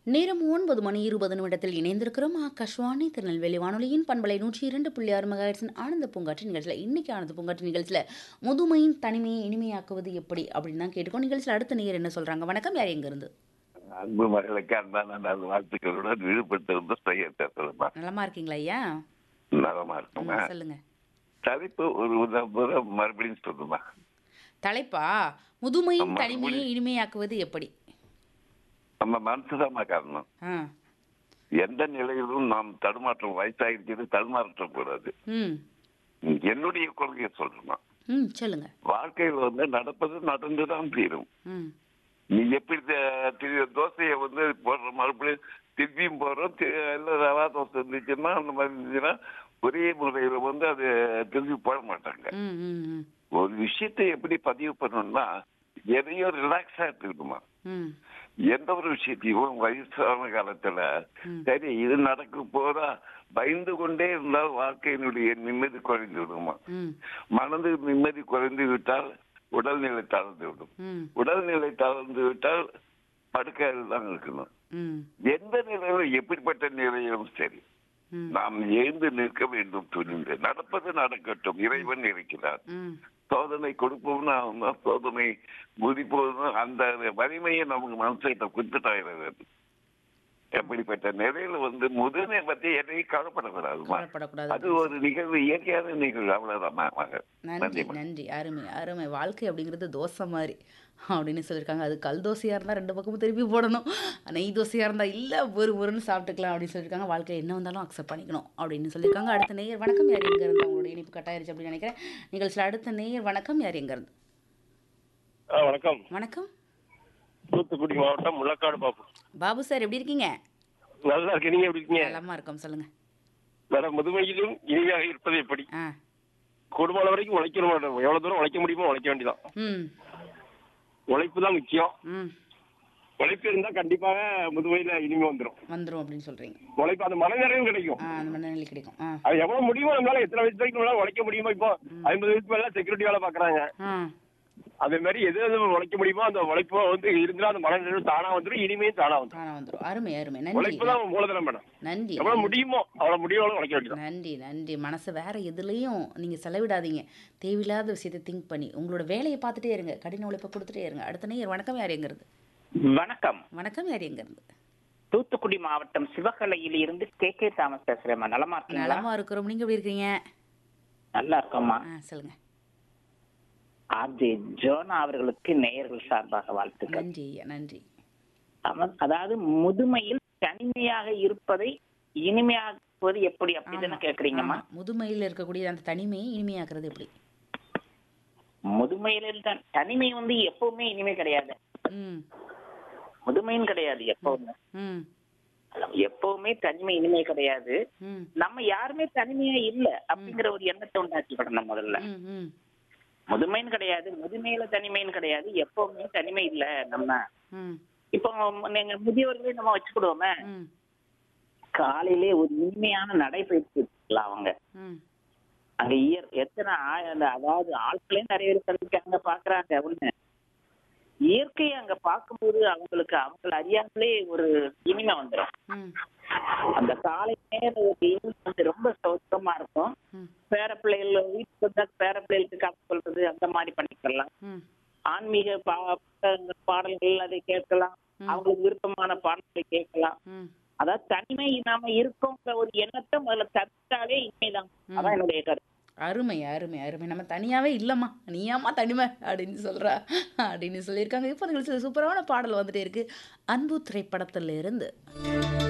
நேரம் ஒன்பது மணி இருபது நிமிடத்தில் இணைந்திருக்கிறோம் ஆகாஷ்வாணி திருநெல்வேலி வானொலியின் பண்பலை நூற்றி இரண்டு புள்ளி ஆறு மெகாஹெர்ட்ஸின் ஆனந்த பூங்காற்று நிகழ்ச்சியில் இன்னைக்கு ஆனந்த பூங்காற்று நிகழ்ச்சியில் முதுமையின் தனிமையை இனிமையாக்குவது எப்படி அப்படின்னு தான் கேட்டுக்கோ நிகழ்ச்சியில் அடுத்த நேர் என்ன சொல்றாங்க வணக்கம் யார் எங்க இருந்து அன்பு மகளுக்கு அன்பான நல் வாழ்த்துக்களுடன் விழுப்புரத்திலிருந்து செய்ய பேசுறேம்மா நலமா இருக்கீங்களா ஐயா நலமா ம், இருக்குமா சொல்லுங்க தலைப்பு ஒரு உத- முறை மறுபடியும் சொல்லுமா தலைப்பா முதுமையின் ஆமா, தனிமையை முடி- இனிமையாக்குவது எப்படி நம்ம மனசுதாம்மா காரணம் ஆ எந்த நிலையிலும் நாம் தடுமாற்றம் வயசாகிட்டு தடுமாற்றம் கூடாது ம் என்னுடைய கொள்கையை சொல்றேம்மா ம் சொல்லுங்க வாழ்க்கையில் வந்து நடப்பது நடந்துதான் தீரும் ம் நீ எப்படி த- தி- தோசையை வந்து போடுற மறுபடியும் திருப்பியும் போடுறோம் தி- இல்ல ரவா தோசை இருந்துச்சுன்னா அந்த மாதிரி இருந்துச்சுன்னா ஒரே முறையில வந்து அது திருப்பி போட மாட்டாங்க ம் ம் ம் ஒரு விஷயத்தை எப்படி பதிவு பண்ணணும்னா எதையும் ரிலாக்ஸா இருக்கணுமா ம் எந்த ஒரு விஷயத்தையும் வயசான காலத்துல ம். சரி இது நடக்க போதா பயந்து கொண்டே இருந்தால் வாழ்க்கையினுடைய நிம்மதி குறைந்து விடுமா ம் மனது நிம்மதி குறைந்து விட்டால் உடல்நிலை தளர்ந்து விடும் ம் உடல்நிலை தளர்ந்து விட்டால் படுக்கையில் தான் இருக்கணும் ம் எந்த நிலையிலும் எப்படிப்பட்ட நிலையிலும் சரி ம் நாம் எழுந்து நிற்க வேண்டும் துணிந்து நடப்பது நடக்கட்டும் இறைவன் இருக்கிறார் ம் சோதனை கொடுப்போம்னா அவன் சோதனை குதிப்போம்னா அந்த வலிமையை நமக்கு மனசிட்ட கொடுத்துட்டாயிரம் எப்படிப்பட்ட நிலையில வந்து முதுமை பத்தி எதையும் கவலைப்படக்கூடாதுமா கவலைப்படக்கூடாது அது ஒரு நிகழ்வு இயற்கையான நிகழ்வு அவ்வளவுதான் நன்றி நன்றிம்மா. நன்றி அருமை அருமை வாழ்க்கை அப்படிங்கிறது தோசை மாதிரி அப்படின்னு சொல்லியிருக்காங்க அது கல் தோசையாக இருந்தால் ரெண்டு பக்கமும் திருப்பி போடணும் நெய் தோசையாக இருந்தால் இல்லை ஒரு ஒருன்னு சாப்பிட்டுக்கலாம் அப்படின்னு சொல்லியிருக்காங்க வாழ்க்கையில் என்ன வந்தாலும் அக்செப்ட் பண்ணிக்கணும் அப்படின்னு சொல்லியிருக்காங்க அடுத்த நேயர் வணக்கம் யார் எங்கே இருந்து அவங்களோட இனிப்பு கட்டாயிருச்சு அப்படின்னு நினைக்கிறேன் நிகழ்ச்சியில் அடுத்த நேயர் வணக்கம் யார் எங்கே இருந்து ஆ, வணக்கம் வணக்கம் தூத்துக்குடி மாவட்டம் முள்ளக்காடு பாப்பு பாபு சார் எப்படி இருக்கீங்க நல்லா இருக்கு நீங்க எப்படி இருக்கீங்க நலமா இருக்கோம் சொல்லுங்க மேடம் முதுமையிலும் இனிமையாக இருப்பது எப்படி ஆ குடும்பம் வரைக்கும் உழைக்கணும் மேடம் எவ்வளவு தூரம் உழைக்க முடியுமோ உழைக்க வேண்டியதான் ம் உழைப்பு தான் முக்கியம் ம் உழைப்பு இருந்தா கண்டிப்பாக முதுமையில இனிமை வந்துடும் வந்துடும் அப்படின்னு சொல்கிறீங்க உழைப்பு அந்த மனநிறைவும் கிடைக்கும் ஆ அந்த மனநிலை கிடைக்கும் ஆ அது எவ்வளவு முடியுமோ நம்மளால எத்தனை வயசு வரைக்கும் நம்மளால உழைக்க முடியுமோ இப்போ ஐம்பது வயசு மேல செக்யூரிட்டி வேலை பாக்குறாங்க ஆ அதே மாதிரி எது எது உழைக்க முடியுமோ அந்த உழைப்பு வந்து இருந்தா அந்த மனநிறைவு தானா வந்துடும் இனிமையும் தானா வந்துடும் தானா வந்துடும் அருமை அருமை நன்றி உழைப்பு தான் மூலதனம் மேடம் நன்றி எவ்வளவு முடியுமோ அவ்வளவு முடியும் அவ்வளவு உழைக்க வேண்டியதான் நன்றி நன்றி மனசை வேற எதுலேயும் நீங்கள் செலவிடாதீங்க தேவையில்லாத விஷயத்தை திங்க் பண்ணி உங்களோட வேலையை பார்த்துட்டே இருங்க கடின உழைப்பை கொடுத்துட்டே இருங்க அடுத்த நேயர் வணக்கம் யார் எங்கிறது வணக்கம் வணக்கம் யார் எங்கிறது தூத்துக்குடி மாவட்டம் சிவகலையில் இருந்து கே கே தாமஸ் பேசுறேம்மா நலமா இருக்கீங்களா நலமா இருக்கிறோம் நீங்க எப்படி இருக்கீங்க நல்லா இருக்கோம்மா ஆ சொல்லுங்க ஆர்ஜே ஜோனா அவர்களுக்கு நேயர்கள் சார்பாக வாழ்த்துக்கள் நன்றி ஐயா நன்றி அவ- அதாவது முதுமையில் தனிமையாக இருப்பதை இனிமையாக்குவது எப்படி அப்படின்னு ஆமா, கேக்குறீங்கம்மா ஆமா. முதுமையில் இருக்கக்கூடிய அந்த தனிமையை இனிமையாக்குறது எப்படி முதுமையில தான் தனிமை வந்து எப்பவுமே இனிமை கிடையாது ம் முதுமையும் கிடையாது எப்பவுமே ம் எப்பவுமே தனிமை இனிமை கிடையாது ம் நம்ம யாருமே தனிமையா இல்ல அப்படிங்கிற ஒரு எண்ணத்தை உண்டாக்கிக்கிடணும் முதல்ல ம் ம் முதுமைன்னு கிடையாது முதுமையில தனிமைன்னு கிடையாது எப்பவுமே தனிமை இல்ல நம்ம ம் இப்போ நீங்க முதியவர்களே நம்ம வச்சுக்கிடுவோமே ம் காலையிலே ஒரு இனிமையான நடைபயிற்சி இருக்கலாம் அவங்க ம் அங்க இயற் எத்தனை ஆ- அந்த அதாவது ஆட்களே நிறைய பேர் கல்விக்காங்க பாக்குறாங்க ஒண்ணு இயற்கையை அங்க பார்க்கும்போது அவங்களுக்கு அவங்கள அறியாமலே ஒரு இனிமை வந்துடும் ம் அந்த காலை நேர ஒரு இனிமை வந்து ரொம்ப சௌக்கமா இருக்கும் ம் பேர பிள்ளைகள் வீட்டுக்கு வந்தா பேர பிள்ளைகளுக்கு கதை சொல்றது அந்த மாதிரி பண்ணிக்கலாம் ம் ஆன்மீக பா- புத்தகங்கள், பாடல்கள் அதை கேட்கலாம் ம். அவங்களுக்கு விருப்பமான பாடல்களை கேட்கலாம் ம் அதாவது தனிமை நாம இருக்கோங்கிற ஒரு எண்ணத்தை முதல்ல தவிர்த்தாலே இனிமைதான் அதான் என்னுடைய கருத்து அருமை அருமை அருமை நம்ம தனியாவே இல்லைம்மா நீயாம்மா தனிமை அப்படின்னு சொல்றா அப்படின்னு சொல்லியிருக்காங்க இப்போ நிகழ்ச்சியில் சூப்பரான பாடல் வந்துட்டே இருக்கு அன்பு திரைப்படத்துல இருந்து